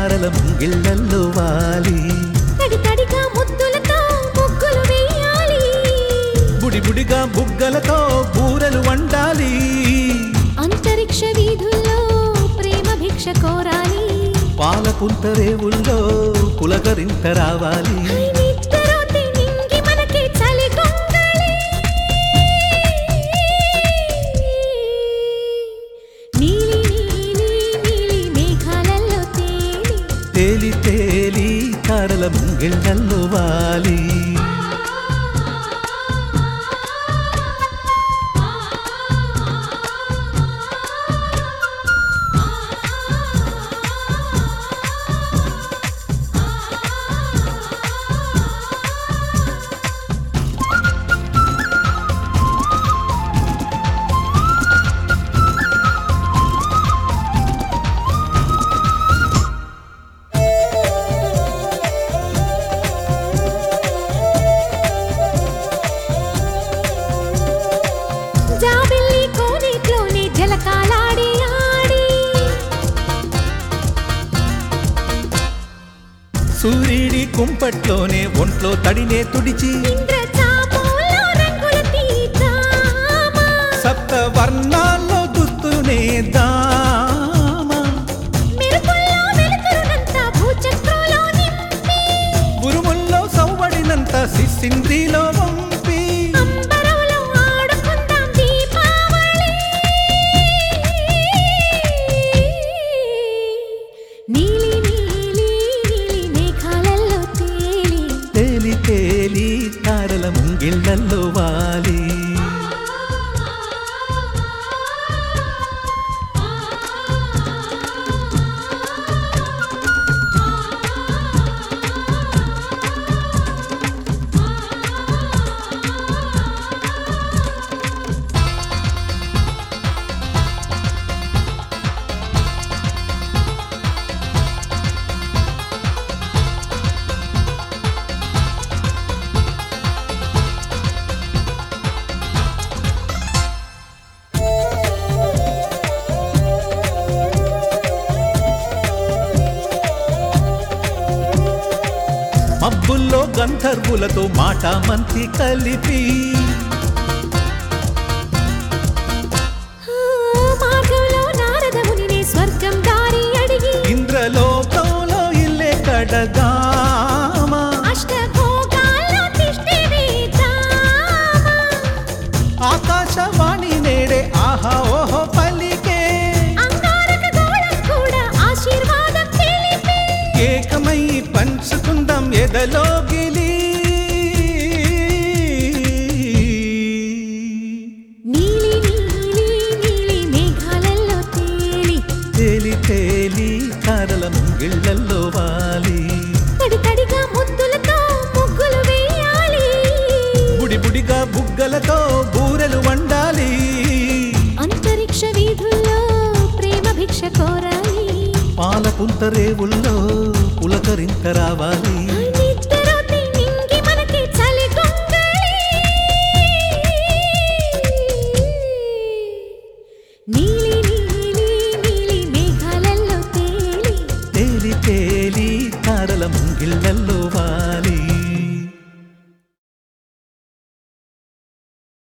తారల ముంగిళ్ళల్లో వాలి తడి తడిగా ముద్దులతో ముగ్గులు వేయాలి బుడి బుడిగా బుగ్గలతో బూరెలు వండాలి అంతరిక్ష వీధుల్లో ప్రేమ భిక్ష కోరాలి పాల పుంతరేవుల్లో పులకరింత రావాలి నిద్రొద్ది నింగి మనకి చలి గొంగళి. నీలి నీలి నీలి మేఘాలలో తేలి తేలి తేలి తారల ముంగిళ్ళల్లో వాలి జాబిల్లి కోనేట్లోనే జలకాలాడి ఆడి సూర్యుడి కుంపట్లోనే ఒంట్లో తడినే తుడిచి ఇంద్రజాములో రంగుల తీద్దామా. సప్త వర్ణాల్లో దుస్తునే దామా మెరుపుల్లో వెలుతురునంతా భూచక్రంలో నింపి ఉరుముల్లో సవ్వడినంత సిసింద్రిలో వంపి అంబరంలో ఆడుకుందాం దీపావళి. నీలి నీలి నీలి మేఘాలలో తేలి తేలి తేలి తారల ముంగిళ్ళల్లో వాలి మబ్బుల్లో గంధర్వులతో మాట మంతి కలిపి ఆ, మార్గంలో నారద మునినే స్వర్గం దారి అడిగి ఇంద్రలోకంలో ఇల్లే కడదామా అష్టభోగాల్లో తిష్టి వేద్దామా. ఆకాశవాణి నేడే ఆహా ఓహో పలికే అంగారక గోళం కూడా ఆశీర్వాదం తెలిపి ఏకమై పంచుకుందాం ఎదలో గిలి నీలి నీలి నీలి మేఘాలలో తేలి తేలి తేలి తారల ముంగిళ్ళల్లో వాలి తడి తడిగా ముద్దులతో ముగ్గులు వేయాలి బుడి బుడిగా బుగ్గలతో బూరెలు వండాలి అంతరిక్ష వీధుల్లో ప్రేమ భిక్ష కోరాలి పాల పుంతరేవుల్లో పులకరింత రావాలి నిద్రొద్ది నింగి మనకి చలి గొంగళి. నీలి నీలి నీలి మేఘాలలో తేలి తేలి తేలి తారల ముంగిళ్ళల్లో వాలి